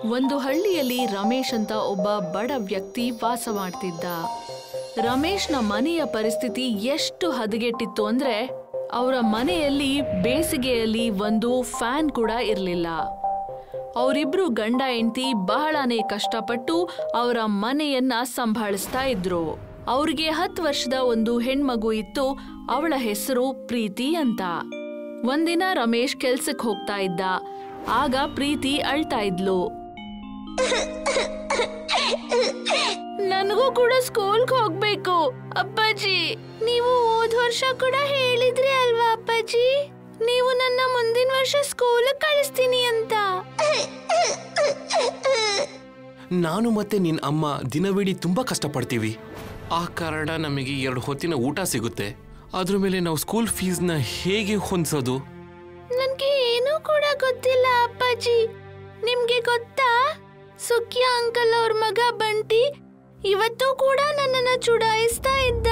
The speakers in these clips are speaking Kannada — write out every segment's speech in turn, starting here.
ಒಂದು ಹಳ್ಳಿಯಲ್ಲಿ ರಮೇಶ್ ಅಂತ ಒಬ್ಬ ಬಡ ವ್ಯಕ್ತಿ ವಾಸ ಮಾಡ್ತಿದ್ದ ರಮೇಶ್ನ ಮನೆಯ ಪರಿಸ್ಥಿತಿ ಎಷ್ಟು ಹದಗೆಟ್ಟಿತ್ತು ಅಂದ್ರೆ ಅವರ ಮನೆಯಲ್ಲಿ ಬೇಸಿಗೆಯಲ್ಲಿ ಒಂದು ಫ್ಯಾನ್ ಕೂಡ ಇರಲಿಲ್ಲ ಅವರಿಬ್ರು ಗಂಡ ಹೆಂಡತಿ ಬಹಳನೇ ಕಷ್ಟಪಟ್ಟು ಅವರ ಮನೆಯನ್ನ ಸಂಭಾಳಿಸ್ತಾ ಇದ್ರು ಅವ್ರಿಗೆ ಹತ್ತು ವರ್ಷದ ಒಂದು ಹೆಣ್ಮಗು ಇತ್ತು ಅವಳ ಹೆಸರು ಪ್ರೀತಿ ಅಂತ ಒಂದಿನ ರಮೇಶ್ ಕೆಲ್ಸಕ್ ಹೋಗ್ತಾ ಇದ್ದ ಆಗ ಪ್ರೀತಿ ಅಳ್ತಾ ಇದ್ಲು ನನಗೂ ಕೂಡ ಸ್ಕೂಲ್ಗೆ ಹೋಗ್ಬೇಕು ಅಪ್ಪಾಜಿ ನೀವು ಹೋದ್ ವರ್ಷ ಕೂಡ ಹೇಳಿದ್ರಿ ಅಲ್ವಾ ಅಪ್ಪಾಜಿ ನೀವು ನನ್ನ ಮುಂದಿನ ವರ್ಷ ಸ್ಕೂಲ್ ಕಳಿಸ್ತೀನಿ ಅಂತ ನಾನು ಮತ್ತೆ ನಿನ್ ಅಮ್ಮ ದಿನವಿಡೀ ತುಂಬಾ ಕಷ್ಟಪಡ್ತೀವಿ ಆ ಕಾರಣ ನಮಗೆ ಎರಡು ಹೊತ್ತಿನ ಊಟ ಸಿಗುತ್ತೆ ಅದ್ರ ಮೇಲೆ ನಾವು ಸ್ಕೂಲ್ ಫೀಸ್ನ ಹೇಗೆ ಹೊಂದಿಸೋದು ನನ್ಗೆ ಏನೂ ಕೂಡ ಗೊತ್ತಿಲ್ಲ ಅಪ್ಪಾಜಿ ನಿಮ್ಗೆ ಗೊತ್ತಾ ಸುಖ್ಯ ಅಂಕಲ್ ಅವ್ರ ಮಗ ಬಂಟಿ ಇವತ್ತು ಕೂಡ ನನ್ನನ್ನ ಚುಡಾಯಿಸ್ತಾ ಇದ್ದ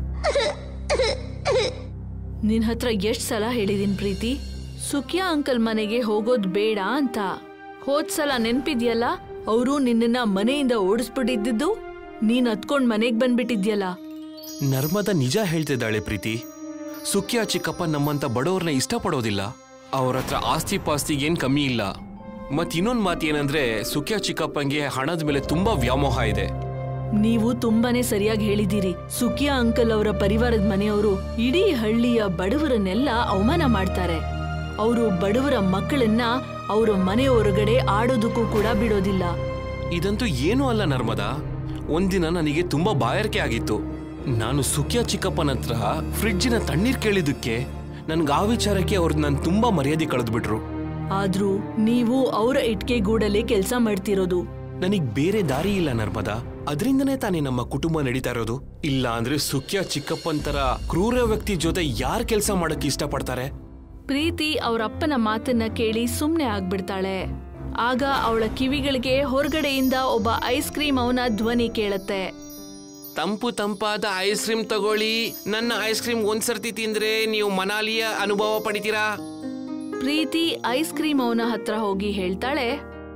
ನಿನ್ ಹತ್ರ ಎಷ್ಟ್ ಸಲ ಹೇಳಿದೀನ್ ಪ್ರೀತಿ ಸುಖ್ಯ ಅಂಕಲ್ ಮನೆಗೆ ಹೋಗೋದ್ ಬೇಡ ಅಂತ ಹೋದ್ ಸಲ ನೆನ್ಪಿದ್ಯಲ್ಲ ಅವರು ನಿನ್ನನ್ನ ಮನೆಯಿಂದ ಓಡಿಸ್ಬಿಟ್ಟಿದ್ದು ನೀನ್ ಹತ್ಕೊಂಡ್ ಮನೆಗ್ ಬಂದ್ಬಿಟ್ಟಿದ್ಯಲ್ಲ ನರ್ಮದ ನಿಜ ಹೇಳ್ತಿದ್ದಾಳೆ ಪ್ರೀತಿ ಸುಖ್ಯ ಚಿಕ್ಕಪ್ಪ ನಮ್ಮಂತ ಬಡವ್ರನ್ನ ಇಷ್ಟಪಡೋದಿಲ್ಲ ಅವ್ರ ಹತ್ರ ಆಸ್ತಿ ಪಾಸ್ತಿಗೆ ಏನ್ ಕಮ್ಮಿ ಇಲ್ಲ ಮತ್ ಇನ್ನೊಂದ್ ಮಾತು ಏನಂದ್ರೆ ಸುಖ್ಯ ಚಿಕ್ಕಪ್ಪಂಗೆ ಹಣದ ಮೇಲೆ ತುಂಬಾ ವ್ಯಾಮೋಹ ಇದೆ ನೀವು ತುಂಬಾನೇ ಸರಿಯಾಗಿ ಹೇಳಿದ್ದೀರಿ ಸುಖಿಯಾ ಅಂಕಲ್ ಅವರ ಪರಿವಾರದ ಮನೆಯವರು ಇಡೀ ಹಳ್ಳಿಯ ಬಡವರನ್ನೆಲ್ಲ ಅವಮಾನ ಮಾಡ್ತಾರೆ ಅವರು ಬಡವರ ಮಕ್ಕಳನ್ನ ಅವರ ಮನೆ ಹೊರಗಡೆ ಆಡೋದಕ್ಕೂ ಕೂಡ ಬಿಡೋದಿಲ್ಲ ಇದಂತೂ ಏನೂ ಅಲ್ಲ ನರ್ಮದಾ ಒಂದಿನ ನನಗೆ ತುಂಬಾ ಬಾಯಾರಿಕೆ ಆಗಿತ್ತು ನಾನು ಸುಖ್ಯ ಚಿಕ್ಕಪ್ಪನ ಹತ್ರ ಫ್ರಿಡ್ಜಿನ ತಣ್ಣೀರ್ ಕೇಳಿದ್ದಕ್ಕೆ ನನ್ಗೆ ಆ ವಿಚಾರಕ್ಕೆ ಅವ್ರು ನಾನು ತುಂಬಾ ಮರ್ಯಾದೆ ಕಳೆದ್ಬಿಟ್ರು ಆದ್ರೂ ನೀವು ಅವರ ಇಟ್ಕೆ ಗೂಡಲ್ಲೇ ಕೆಲಸ ಮಾಡ್ತಿರೋದು ನನಗ್ ಬೇರೆ ದಾರಿ ಇಲ್ಲ ನರ್ಮದಾ ಅದರಿಂದನೇ ತಾನೇ ನಮ್ಮ ಕುಟುಂಬ ನಡೀತಾ ಇರೋದು ಇಲ್ಲ ಅಂದ್ರೆ ಸುಖ್ಯ ಚಿಕ್ಕಪ್ಪನ್ ತರ ಕ್ರೂರ ವ್ಯಕ್ತಿ ಜೊತೆ ಯಾರ್ ಕೆಲಸ ಮಾಡಕ್ ಇಷ್ಟಪಡ್ತಾರೆ ಪ್ರೀತಿ ಅವ್ರ ಅಪ್ಪನ ಮಾತನ್ನ ಕೇಳಿ ಸುಮ್ನೆ ಆಗ್ಬಿಡ್ತಾಳೆ ಆಗ ಅವಳ ಕಿವಿಗಳಿಗೆ ಹೊರಗಡೆಯಿಂದ ಒಬ್ಬ ಐಸ್ ಕ್ರೀಮ್ ಅವನ ಧ್ವನಿ ಕೇಳತ್ತೆ ತಂಪು ತಂಪಾದ ಐಸ್ ಕ್ರೀಮ್ ತಗೊಳ್ಳಿ ನನ್ನ ಐಸ್ ಕ್ರೀಮ್ ಒಂದ್ಸರ್ತಿ ತಿಂದ್ರೆ ನೀವು ಮನಾಲಿಯ ಅನುಭವ ಪಡಿತೀರಾ ಪ್ರೀತಿ ಐಸ್ ಕ್ರೀಮ್ ಅವನ ಹತ್ರ ಹೋಗಿ ಹೇಳ್ತಾಳೆ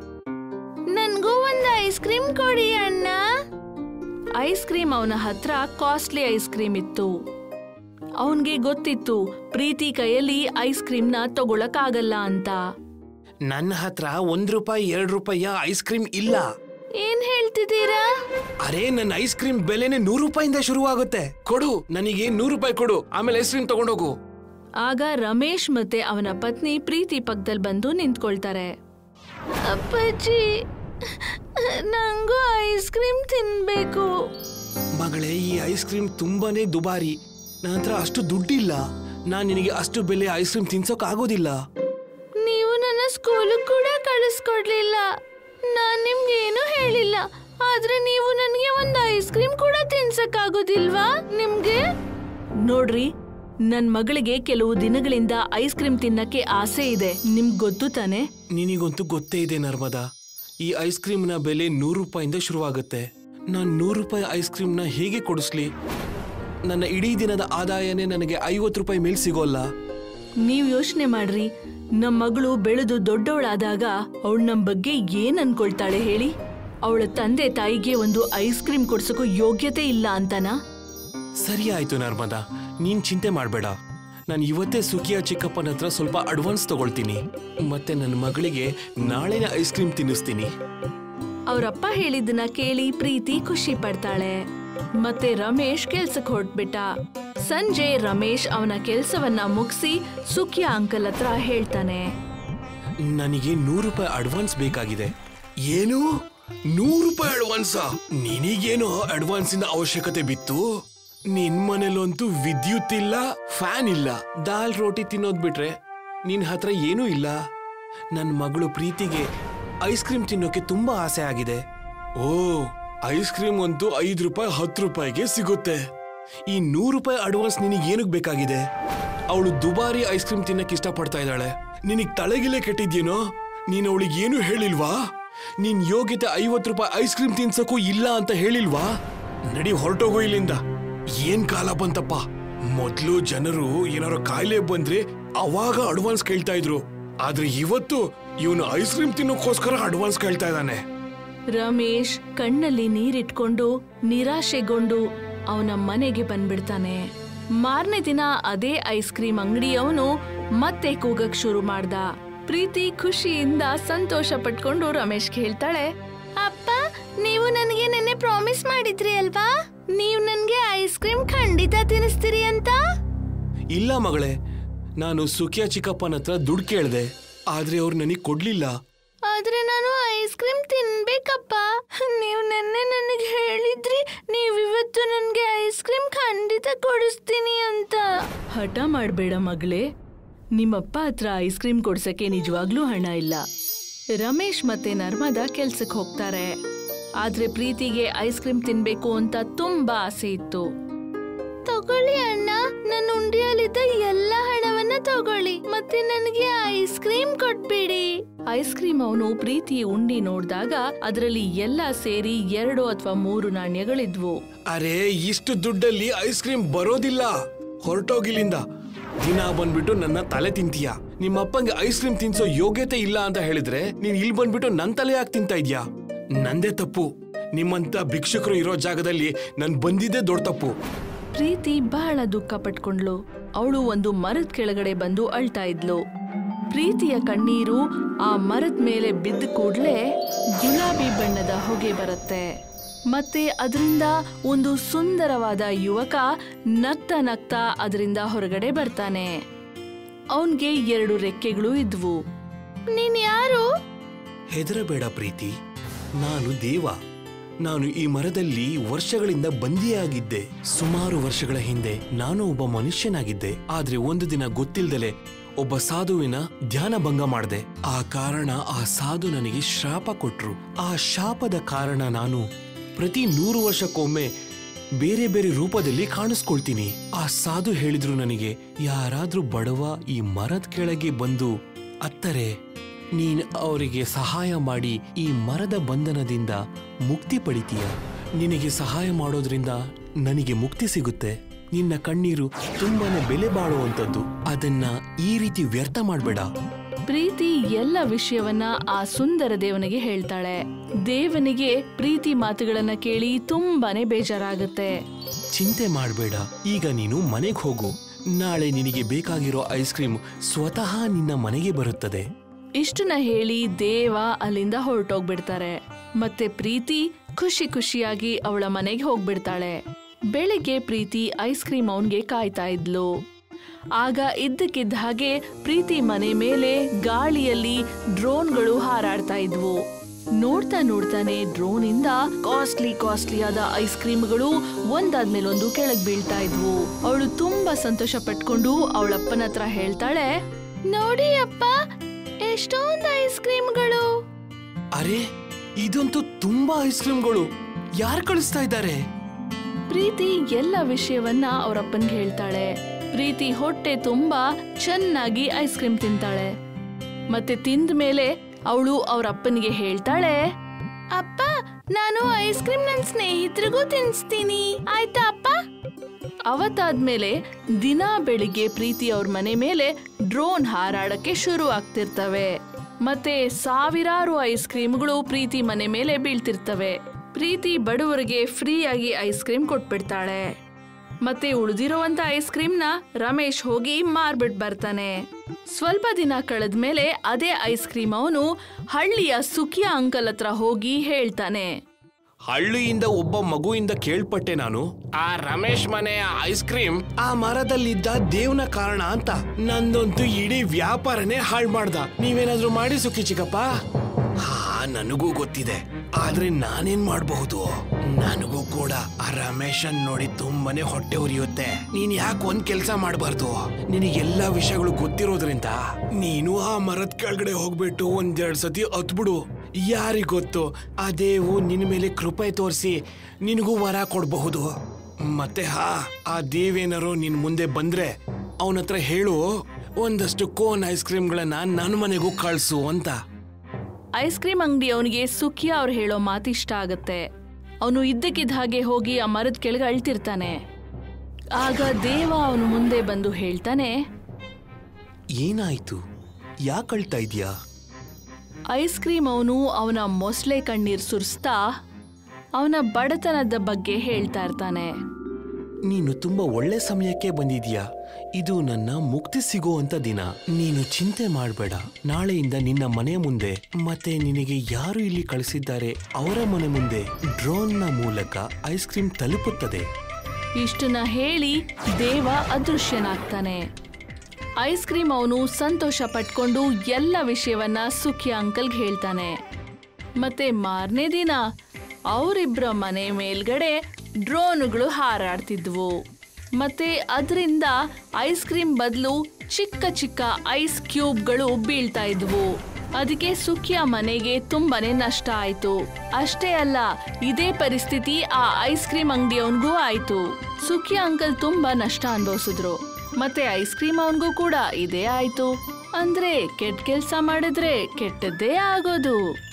ನನ್ಗೂ ಒಂದು ಐಸ್ ಕ್ರೀಮ್ ಕೊಡಿ ಅಣ್ಣ ಐಸ್ ಕ್ರೀಮ್ ಅವನ ಹತ್ರ ಕಾಸ್ಟ್ಲಿ ಐಸ್ ಕ್ರೀಮ್ ಇತ್ತು ಅವನ್ಗೆ ಗೊತ್ತಿತ್ತು ಪ್ರೀತಿ ಕೈಯಲ್ಲಿ ಐಸ್ ಕ್ರೀಮ್ನ ತಗೊಳಕ್ಕಾಗಲ್ಲ ಅಂತ ನನ್ನ ಹತ್ರ ಒಂದ್ ರೂಪಾಯಿ ಎರಡ್ ರೂಪಾಯಿಯ ಐಸ್ ಕ್ರೀಮ್ ಇಲ್ಲ ಏನ್ ಹೇಳ್ತಿದ್ದೀರಾ ಅರೆ ನನ್ನ ಐಸ್ ಕ್ರೀಮ್ ಬೆಲೆನೆ ನೂರು ರೂಪಾಯಿಂದ ಶುರುವಾಗುತ್ತೆ ಕೊಡು ನನಗೆ ನೂರು ರೂಪಾಯಿ ಕೊಡು ಆಮೇಲೆ ಐಸ್ ಕ್ರೀಮ್ ತಗೊಂಡೋಗು ಆಗ ರಮೇಶ್ ಮತ್ತೆ ಅವನ ಪತ್ನಿ ಪ್ರೀತಿ ಪಕ್ಕದಲ್ಲಿ ಬಂದು ನಿಂತ್ಕೊಳ್ತಾರೆ ಅಪ್ಪಾಜಿ ನಂಗೂ ಐಸ್ ಕ್ರೀಮ್ ತಿನ್ಬೇಕು ಮಗಳೇ ಈ ಐಸ್ ಕ್ರೀಮ್ ತುಂಬಾನೇ ದುಬಾರಿ ನನ್ನ ಹತ್ರ ಅಷ್ಟು ದುಡ್ಡಿಲ್ಲ ನಾನ್ ನಿನಗೆ ಅಷ್ಟು ಬೆಲೆ ಐಸ್ ಕ್ರೀಮ್ ತಿನ್ಸೋಕ್ ಆಗೋದಿಲ್ಲ ನೀವು ನನ್ನ ಸ್ಕೂಲ್ ಕೂಡ ಕಳಿಸ್ಕೊಡ್ಲಿಲ್ಲ ನಾನ್ ನಿಮ್ಗೆ ಏನು ಹೇಳಿಲ್ಲ ಆದ್ರೆ ನೀವು ನನಗೆ ಒಂದು ಐಸ್ ಕ್ರೀಮ್ ಕೂಡ ತಿನ್ಸಕ್ಕಾಗೋದಿಲ್ವಾ ನಿಮ್ಗೆ ನೋಡ್ರಿ ನನ್ ಮಗಳಿಗೆ ಕೆಲವು ದಿನಗಳಿಂದ ಐಸ್ ಕ್ರೀಮ್ ತಿನ್ನಕ್ಕೆ ಆಸೆ ಇದೆ ನಿಮ್ಗ್ ಗೊತ್ತು ತಾನೆ ನಿನಗಂತೂ ಗೊತ್ತೇ ಇದೆ ನರ್ಮದಾ ಈ ಐಸ್ ಕ್ರೀಮ್ನ ಬೆಲೆ ನೂರು ರೂಪಾಯಿಂದ ಶುರುವಾಗುತ್ತೆ ನಾನ್ ನೂರು ರೂಪಾಯಿ ಐಸ್ ಕ್ರೀಮ್ನ ಹೇಗೆ ಕೊಡಿಸ್ಲಿ ನನ್ನ ಇಡೀ ದಿನದ ಆದಾಯನೇ ನನಗೆ ಐವತ್ತು ರೂಪಾಯಿ ಮೇಲ್ ಸಿಗೋಲ್ಲ ನೀವ್ ಯೋಚನೆ ಮಾಡ್ರಿ ನಮ್ ಮಗಳು ಬೆಳೆದು ದೊಡ್ಡವಳಾದಾಗ ಅವಳು ನಮ್ ಬಗ್ಗೆ ಏನ್ ಅನ್ಕೊಳ್ತಾಳೆ ಹೇಳಿ ಅವಳ ತಂದೆ ತಾಯಿಗೆ ಒಂದು ಐಸ್ ಕ್ರೀಮ್ ಕೊಡ್ಸಕ್ಕೂ ಯೋಗ್ಯತೆ ಇಲ್ಲ ಅಂತನಾ ಸರಿ ಆಯ್ತು ನರ್ಮದಾ ನೀನ್ ಚಿಂತೆ ಮಾಡಬೇಡ ನಾನು ಇವತ್ತೇ ಸುಖಿಯ ಚಿಕ್ಕಪ್ಪನ ಹತ್ರ ಸ್ವಲ್ಪ ಅಡ್ವಾನ್ಸ್ ತಗೊಳ್ತೀನಿ ಮತ್ತೆ ನನ್ನ ಮಗಳಿಗೆ ನಾಳೆನೇ ಐಸ್ ಕ್ರೀಮ್ ತಿನ್ನಿಸ್ತೀನಿ ಅವರಪ್ಪ ಹೇಳಿದ್ದನ್ನ ಕೇಳಿ ಪ್ರೀತಿ ಖುಷಿ ಪಡ್ತಾಳೆ ಮತ್ತೆ ರಮೇಶ್ ಕೆಲ್ಸಕ್ ಹೊರಟ್ಬಿಟ್ಟ ಸಂಜೆ ರಮೇಶ್ ಅವನ ಕೆಲ್ಸವನ್ನ ಮುಗಿಸಿ ಸುಖಿಯ ಅಂಕಲ್ ಹತ್ರ ಹೇಳ್ತಾನೆ ನನಗೆ ನೂರು ರೂಪಾಯಿ ಅಡ್ವಾನ್ಸ್ ಬೇಕಾಗಿದೆ ಏನು ನೂರು ರೂಪಾಯಿ ಅಡ್ವಾನ್ಸಾ ನಿನಗೇನು ಅಡ್ವಾನ್ಸ್ ಇಂದ ಅವಶ್ಯಕತೆ ಬಿತ್ತು ನಿನ್ ಮನೇಲಂತೂ ವಿದ್ಯುತ್ ಇಲ್ಲ ಫ್ಯಾನ್ ಇಲ್ಲ ದಾಲ್ ರೋಟಿ ತಿನ್ನೋದ್ ಬಿಟ್ರೆ ನಿನ್ ಹತ್ರ ಏನೂ ಇಲ್ಲ ನನ್ ಮಗಳು ಪ್ರೀತಿಗೆ ಐಸ್ ಕ್ರೀಮ್ ತಿನ್ನೋಕೆ ತುಂಬಾ ಆಸೆ ಆಗಿದೆ ಓ ಐಸ್ ಕ್ರೀಮ್ ಅಂತೂ ಐದು ರೂಪಾಯಿ ಹತ್ತು ರೂಪಾಯಿಗೆ ಸಿಗುತ್ತೆ ಈ ನೂರು ರೂಪಾಯಿ ಅಡ್ವಾನ್ಸ್ ನಿನಗೆ ಏನಕ್ಕೆ ಬೇಕಾಗಿದೆ ಅವಳು ದುಬಾರಿ ಐಸ್ ಕ್ರೀಮ್ ತಿನ್ನಕ್ ಇಷ್ಟಪಡ್ತಾ ಇದ್ದಾಳೆ ನಿನಗ್ ತಲೆಗಿಲೆ ಕೆಟ್ಟಿದ್ಯೇನೋ ನೀನ್ ಅವಳಿಗೆ ಏನು ಹೇಳಿಲ್ವಾ ನಿನ್ ಯೋಗ್ಯತೆ ಐವತ್ತು ರೂಪಾಯಿ ಐಸ್ ಕ್ರೀಮ್ ತಿನ್ಸಕ್ಕೂ ಇಲ್ಲ ಅಂತ ಹೇಳಿಲ್ವಾ ನಡಿ ಹೊರಟೋಗು ಇಲ್ಲಿಂದ ಏನ್ ಕಾಲ ಬಂತಪ್ಪ ಮೊದ್ಲು ಜನರು ಏನಾರೋ ಕಾಯಿಲೆ ಬಂದ್ರೆ ಅವಾಗ ಅಡ್ವಾನ್ಸ್ ಕೇಳ್ತಾ ಇದ್ರು ಆದ್ರೆ ಇವತ್ತು ಇವನು ಐಸ್ ಕ್ರೀಮ್ ತಿನ್ನೋಕ್ಕೋಸ್ಕರ ಅಡ್ವಾನ್ಸ್ ಕೇಳ್ತಾ ಇದ್ದಾನೆ ರಮೇಶ್ ಕಣ್ಣಲ್ಲಿ ನೀರಿಟ್ಕೊಂಡು ನಿರಾಶೆಗೊಂಡು ಅವನ ಮನೆಗೆ ಬಂದ್ಬಿಡ್ತಾನೆ ಮಾರನೇ ದಿನ ಅದೇ ಐಸ್ ಕ್ರೀಮ್ ಅಂಗಡಿಯವನು ಮತ್ತೆ ಕೂಗಕ್ ಶುರು ಮಾಡ್ದ ಪ್ರೀತಿ ಖುಷಿಯಿಂದ ಸಂತೋಷ ಪಟ್ಕೊಂಡು ರಮೇಶ್ಗೆ ಹೇಳ್ತಾಳೆ ಅಪ್ಪ ನೀವು ನನಗೆ ನೆನ್ನೆ ಪ್ರಾಮಿಸ್ ಮಾಡಿದ್ರಿ ಅಲ್ವಾ ನೀವು ನನ್ಗೆ ಐಸ್ ಕ್ರೀಮ್ ಖಂಡಿತ ತಿನ್ನಿಸ್ತೀರಿ ಅಂತ ಇಲ್ಲ ಮಗಳೇ ನಾನು ಸುಖಿಯ ಚಿಕ್ಕಪ್ಪನ ಹತ್ರ ದುಡ್ಡು ಕೇಳ್ದೆ ಆದ್ರೆ ಅವ್ರು ನನಗೆ ಕೊಡ್ಲಿಲ್ಲ ಆದ್ರೆ ನಾನು ಐಸ್ ಕ್ರೀಮ್ ತಿನ್ಬೇಕಪ್ಪ ನೀವು ನೆನ್ನೆ ನನಗೆ ಹೇಳಿದ್ರಿ ನೀವಿವತ್ತು ನನಗೆ ಐಸ್ ಕ್ರೀಮ್ ಖಂಡಿತ ಕೊಡಿಸ್ತೀನಿ ಅಂತ ಹಠ ಮಾಡಬೇಡ ಮಗಳೇ ನಿಮ್ಮಪ್ಪ ಹತ್ರ ಐಸ್ ಕ್ರೀಮ್ ಕೊಡ್ಸಕ್ಕೆ ನಿಜವಾಗ್ಲೂ ಹಣ ಇಲ್ಲ ರಮೇಶ್ ಮತ್ತೆ ನರ್ಮದಾ ಕೆಲ್ಸಕ್ಕೆ ಹೋಗ್ತಾರೆ ಆದ್ರೆ ಪ್ರೀತಿಗೆ ಐಸ್ ಕ್ರೀಮ್ ತಿನ್ಬೇಕು ಅಂತ ತುಂಬಾ ಆಸೆ ಇತ್ತು ತಗೊಳ್ಳಿ ಅಣ್ಣ ನನ್ನ ಉಂಡಿಯಲ್ಲಿದ್ದ ಎಲ್ಲ ಹಣವನ್ನ ತಗೊಳ್ಳಿ ಮತ್ತೆ ನನಗೆ ಐಸ್ ಕ್ರೀಮ್ ಕೊಟ್ಬಿಡಿ ಐಸ್ ಕ್ರೀಮ್ ಅವನು ಪ್ರೀತಿ ಉಂಡಿ ನೋಡಿದಾಗ ಅದರಲ್ಲಿ ಎಲ್ಲ ಸೇರಿ ಎರಡು ಅಥವಾ ಮೂರು ನಾಣ್ಯಗಳಿದ್ವು ಅರೆ ಇಷ್ಟು ದುಡ್ಡಲ್ಲಿ ಐಸ್ ಕ್ರೀಮ್ ಬರೋದಿಲ್ಲ ಹೊರಟೋಗಿಲ್ಲಿಂದ ದಿನ ಬಂದ್ಬಿಟ್ಟು ನನ್ನ ತಲೆ ತಿಂತೀಯ ನಿಮ್ಮ ಅಪ್ಪಂಗೆ ಐಸ್ ಕ್ರೀಮ್ ತಿನ್ಸೋ ಯೋಗ್ಯತೆ ಇಲ್ಲ ಅಂತ ಹೇಳಿದ್ರೆ ನೀನ್ ಇಲ್ಲಿ ಬಂದ್ಬಿಟ್ಟು ನನ್ ತಲೆ ಯಾಕೆ ತಿಂತಾ ಇದ್ಯಾ ನಂದೇ ತಪ್ಪು ನಿಮ್ಮಂತ ಭಿಕ್ಷುಕರು ಇರೋ ಜಾಗದಲ್ಲಿ ನನ್ ಬಂದಿದ್ದೇ ದೊಡ್ಡ ತಪ್ಪು ಪ್ರೀತಿ ಬಹಳ ದುಃಖ ಪಟ್ಕೊಂಡ್ಲು ಅವಳು ಒಂದು ಮರದ ಕೆಳಗಡೆ ಬಂದು ಅಳ್ತಾ ಇದ್ಲು ಪ್ರೀತಿಯ ಕಣ್ಣೀರು ಆ ಮರದ ಮೇಲೆ ಬಿದ್ದ ಕೂಡ್ಲೆ ಗುಲಾಬಿ ಬಣ್ಣದ ಹೊಗೆ ಬರುತ್ತೆ ಮತ್ತೆ ಅದರಿಂದ ಒಂದು ಸುಂದರವಾದ ಯುವಕ ನಗ್ತಾ ನಗ್ತಾ ಅದರಿಂದ ಹೊರಗಡೆ ಬರ್ತಾನೆ ಅವನ್ಗೆ ಎರಡು ರೆಕ್ಕೆಗಳು ಇದ್ವು ನೀನ್ ಯಾರು ಹೆದರಬೇಡ ಪ್ರೀತಿ ನಾನು ದೇವ ನಾನು ಈ ಮರದಲ್ಲಿ ವರ್ಷಗಳಿಂದ ಬಂದಿಯಾಗಿದ್ದೆ ಸುಮಾರು ವರ್ಷಗಳ ಹಿಂದೆ ನಾನು ಒಬ್ಬ ಮನುಷ್ಯನಾಗಿದ್ದೆ ಆದ್ರೆ ಒಂದು ದಿನ ಗೊತ್ತಿಲ್ದಲೆ ಒಬ್ಬ ಸಾಧುವಿನ ಧ್ಯಾನ ಭಂಗ ಮಾಡ್ದೆ ಆ ಕಾರಣ ಆ ಸಾಧು ನನಗೆ ಶಾಪ ಕೊಟ್ರು ಆ ಶಾಪದ ಕಾರಣ ನಾನು ಪ್ರತಿ ನೂರು ವರ್ಷಕ್ಕೊಮ್ಮೆ ಬೇರೆ ಬೇರೆ ರೂಪದಲ್ಲಿ ಕಾಣಿಸ್ಕೊಳ್ತೀನಿ ಆ ಸಾಧು ಹೇಳಿದ್ರು ನನಗೆ ಯಾರಾದ್ರೂ ಬಡವ ಈ ಮರದ ಕೆಳಗೆ ಬಂದು ಅತ್ತರೆ ನೀನ್ ಅವರಿಗೆ ಸಹಾಯ ಮಾಡಿ ಈ ಮರದ ಬಂಧನದಿಂದ ಮುಕ್ತಿ ಪಡಿತೀಯ ನಿನಗೆ ಸಹಾಯ ಮಾಡೋದ್ರಿಂದ ನನಗೆ ಮುಕ್ತಿ ಸಿಗುತ್ತೆ ನಿನ್ನ ಕಣ್ಣೀರು ತುಂಬಾನೇ ಬೆಲೆ ಬಾಳುವಂತದ್ದು ಅದನ್ನ ಈ ರೀತಿ ವ್ಯರ್ಥ ಮಾಡ್ಬೇಡ ಪ್ರೀತಿ ಎಲ್ಲ ವಿಷಯವನ್ನ ಆ ಸುಂದರ ದೇವನಿಗೆ ಹೇಳ್ತಾಳೆ ದೇವನಿಗೆ ಪ್ರೀತಿ ಮಾತುಗಳನ್ನ ಕೇಳಿ ತುಂಬಾನೇ ಬೇಜಾರಾಗುತ್ತೆ ಚಿಂತೆ ಮಾಡಬೇಡ ಈಗ ನೀನು ಮನೆಗೆ ಹೋಗು ನಾಳೆ ನಿನಗೆ ಬೇಕಾಗಿರೋ ಐಸ್ ಕ್ರೀಮ್ ಸ್ವತಃ ನಿನ್ನ ಮನೆಗೆ ಬರುತ್ತದೆ ಇಷ್ಟನ್ನ ಹೇಳಿ ದೇವ ಅಲ್ಲಿಂದ ಹೊರಟೋಗ್ಬಿಡ್ತಾರೆ ಮತ್ತೆ ಪ್ರೀತಿ ಖುಷಿ ಖುಷಿಯಾಗಿ ಅವಳ ಮನೆಗೆ ಹೋಗ್ಬಿಡ್ತಾಳೆ ಬೆಳಿಗ್ಗೆ ಪ್ರೀತಿ ಐಸ್ ಕ್ರೀಮ್ ಅವನ್ಗೆ ಕಾಯ್ತಾ ಇದ್ಲು ಆಗ ಇದ್ದಕ್ಕಿದ್ದ ಹಾಗೆ ಪ್ರೀತಿ ಮನೆ ಮೇಲೆ ಗಾಳಿಯಲ್ಲಿ ಡ್ರೋನ್ಗಳು ಹಾರಾಡ್ತಾ ಇದ್ವು ನೋಡ್ತಾ ನೋಡ್ತಾನೆ ಡ್ರೋನ್ ಇಂದ ಕಾಸ್ಟ್ಲಿ ಕಾಸ್ಟ್ಲಿ ಆದ ಐಸ್ ಕ್ರೀಮ್ಗಳು ಒಂದಾದ್ಮೇಲೆ ಒಂದು ಕೆಳಗ್ ಬೀಳ್ತಾ ಇದ್ವು ಅವಳು ತುಂಬಾ ಸಂತೋಷ ಪಟ್ಕೊಂಡು ಅವಳಪ್ಪನ ಹತ್ರ ಹೇಳ್ತಾಳೆ ನೋಡಿ ಅಪ್ಪ ಎಷ್ಟೊಂದು ಐಸ್ ಕ್ರೀಮ್ಗಳು ಅರೆ ಇದಂತೂ ತುಂಬಾ ಐಸ್ ಕ್ರೀಮ್ಗಳು ಯಾರು ಕಳಿಸ್ತಾ ಇದ್ದಾರೆ ಪ್ರೀತಿ ಎಲ್ಲ ವಿಷಯವನ್ನ ಅವರಪ್ಪನ್ಗೆ ಹೇಳ್ತಾಳೆ ಪ್ರೀತಿ ಹೊಟ್ಟೆ ತುಂಬಾ ಚೆನ್ನಾಗಿ ಐಸ್ ಕ್ರೀಮ್ ತಿಂತಾಳೆ ಮತ್ತೆ ತಿಂದ ಮೇಲೆ ಅವಳು ಅವ್ರ ಅಪ್ಪನಿಗೆ ಹೇಳ್ತಾಳೆ ಅಪ್ಪ ನಾನು ಐಸ್ ಕ್ರೀಮ್ ನನ್ನ ಸ್ನೇಹಿತರಿಗೂ ತಿನ್ಸ್ತೀನಿ ಆಯ್ತಾ ಅಪ್ಪ ಅವತ್ತಾದ್ಮೇಲೆ ದಿನ ಬೆಳಿಗ್ಗೆ ಪ್ರೀತಿ ಅವ್ರ ಮನೆ ಮೇಲೆ ಡ್ರೋನ್ ಹಾರಾಡಕ್ಕೆ ಶುರು ಆಗ್ತಿರ್ತವೆ ಮತ್ತೆ ಸಾವಿರಾರು ಐಸ್ ಕ್ರೀಮ್ಗಳು ಪ್ರೀತಿ ಮನೆ ಮೇಲೆ ಬೀಳ್ತಿರ್ತವೆ ಪ್ರೀತಿ ಬಡವರಿಗೆ ಫ್ರೀಯಾಗಿ ಐಸ್ ಕ್ರೀಮ್ ಕೊಟ್ಬಿಡ್ತಾಳೆ ಮತ್ತೆ ಉಳಿದಿರುವಂತ ಐಸ್ ಕ್ರೀಮ್ನ ರಮೇಶ್ ಹೋಗಿ ಮಾರ್ಬಿಟ್ ಬರ್ತಾನೆ ಸ್ವಲ್ಪ ದಿನ ಕಳೆದ್ಮೇಲೆ ಅದೇ ಐಸ್ ಕ್ರೀಮ್ ಅವನು ಹಳ್ಳಿಯ ಸುಖಿಯ ಅಂಕಲ್ ಹತ್ರ ಹೋಗಿ ಹೇಳ್ತಾನೆ ಹಳ್ಳಿಯಿಂದ ಒಬ್ಬ ಮಗುವಿಂದ ಕೇಳ್ಪಟ್ಟೆ ನಾನು ಆ ರಮೇಶ್ ಮನೆಯ ಐಸ್ ಕ್ರೀಮ್ ಆ ಮರದಲ್ಲಿದ್ದ ದೇವ್ನ ಕಾರಣ ಅಂತ ನಂದಂತೂ ಇಡೀ ವ್ಯಾಪಾರನೇ ಹಾಳು ಮಾಡ್ದ ನೀವೇನಾದ್ರೂ ಮಾಡಿ ಸುಖಿ ಚಿಕ್ಕಪ್ಪ ಹಾ ನನಗೂ ಗೊತ್ತಿದೆ ಆದ್ರೆ ನಾನೇನ್ ಮಾಡಬಹುದು ನನಗೂ ಕೂಡ ಆ ರಮೇಶನ್ ನೋಡಿ ತುಂಬಾನೇ ಹೊಟ್ಟೆ ಉರಿಯುತ್ತೆ ನೀನ್ ಯಾಕೆ ಒಂದ್ ಕೆಲ್ಸ ಮಾಡಬಾರ್ದು ನಿನಗೆಲ್ಲಾ ವಿಷಯಗಳು ಗೊತ್ತಿರೋದ್ರಿಂದ ನೀನು ಆ ಮರದ ಕೆಳಗಡೆ ಹೋಗ್ಬಿಟ್ಟು ಒಂದೆರಡ್ ಸತಿ ಹತ್ಬಿಡು ಯಾರಿಗ್ ಗೊತ್ತು ಆ ದೇವು ನಿನ್ನ ಮೇಲೆ ಕೃಪೆ ತೋರಿಸಿ ನಿನಗೂ ವರ ಕೊಡಬಹುದು ಮತ್ತೆ ಹಾ ಆ ದೇವೇನಾರು ನಿನ್ ಮುಂದೆ ಬಂದ್ರೆ ಅವನ ಹತ್ರ ಹೇಳು ಒಂದಷ್ಟು ಕೋನ್ ಐಸ್ ಕ್ರೀಮ್ಗಳನ್ನ ನನ್ನ ಮನೆಗೂ ಕಳ್ಸು ಅಂತ ಐಸ್ ಕ್ರೀಮ್ ಅಂಗಡಿ ಅವನಿಗೆ ಸುಖಿಯ ಅವ್ರು ಹೇಳೋ ಮಾತು ಇಷ್ಟ ಆಗತ್ತೆ ಅವನು ಇದ್ದಕ್ಕಿದ್ದ ಹಾಗೆ ಹೋಗಿ ಆ ಮರದ ಕೆಳಗೆ ಅಳ್ತಿರ್ತಾನೆ ಆಗ ದೇವ ಅವನು ಮುಂದೆ ಬಂದು ಹೇಳ್ತಾನೆ ಏನಾಯ್ತು ಯಾಕೆ ಅಳ್ತಾ ಇದ್ಯಾ ಐಸ್ ಕ್ರೀಮ್ ಅವನು ಅವನ ಮೊಸಳೆ ಕಣ್ಣೀರ್ ಸುರಿಸ್ತಾ ಅವನ ಬಡತನದ ಬಗ್ಗೆ ಹೇಳ್ತಾ ಇರ್ತಾನೆ ನೀನು ತುಂಬಾ ಒಳ್ಳೆ ಸಮಯಕ್ಕೆ ಬಂದಿದ್ಯಾ ಇದು ನನ್ನ ಮುಕ್ತಿ ಸಿಗುವಂತ ದಿನ ನೀನು ಚಿಂತೆ ಮಾಡಬೇಡ ನಾಳೆಯಿಂದ ನಿನ್ನ ಮನೆ ಮುಂದೆ ಮತ್ತೆ ನಿನಗೆ ಯಾರು ಇಲ್ಲಿ ಕಳಿಸಿದ್ದಾರೆ ಅವರ ಮನೆ ಮುಂದೆ ಡ್ರೋನ್ನ ಮೂಲಕ ಐಸ್ ಕ್ರೀಮ್ ತಲುಪುತ್ತದೆ ಇಷ್ಟನ್ನ ಹೇಳಿ ದೇವ ಅದೃಶ್ಯನಾಗ್ತಾನೆ ಐಸ್ ಕ್ರೀಮ್ ಅವನು ಸಂತೋಷ ಪಟ್ಕೊಂಡು ಎಲ್ಲ ವಿಷಯವನ್ನ ಸುಖಿ ಅಂಕಲ್ಗೆ ಹೇಳ್ತಾನೆ ಮತ್ತೆ ಮಾರನೇ ದಿನ ಅವರಿಬ್ಬರ ಮನೆ ಮೇಲ್ಗಡೆ ಡ್ರೋನ್ಗಳು ಹಾರಾಡ್ತಿದ್ವು ಮತ್ತೆ ಅದರಿಂದ ಐಸ್ ಕ್ರೀಮ್ ಬದಲು ಚಿಕ್ಕ ಚಿಕ್ಕ ಐಸ್ ಕ್ಯೂಬ್ಗಳು ಬೀಳ್ತಾ ಇದ್ವು ಅದಕ್ಕೆ ಸುಖಿಯ ಮನೆಗೆ ತುಂಬಾನೇ ನಷ್ಟ ಆಯ್ತು ಅಷ್ಟೇ ಅಲ್ಲ ಇದೇ ಪರಿಸ್ಥಿತಿ ಆ ಐಸ್ ಕ್ರೀಮ್ ಅಂಗಡಿಯವನ್ಗೂ ಆಯ್ತು ಸುಖಿಯ ಅಂಕಲ್ ತುಂಬಾ ನಷ್ಟ ಅನುಭವಿಸಿದ್ರು ಮತ್ತೆ ಐಸ್ ಕ್ರೀಮ್ ಅವನ್ಗೂ ಕೂಡ ಇದೇ ಆಯ್ತು ಅಂದ್ರೆ ಕೆಟ್ಟ ಕೆಲ್ಸ ಮಾಡಿದ್ರೆ ಕೆಟ್ಟದ್ದೇ ಆಗೋದು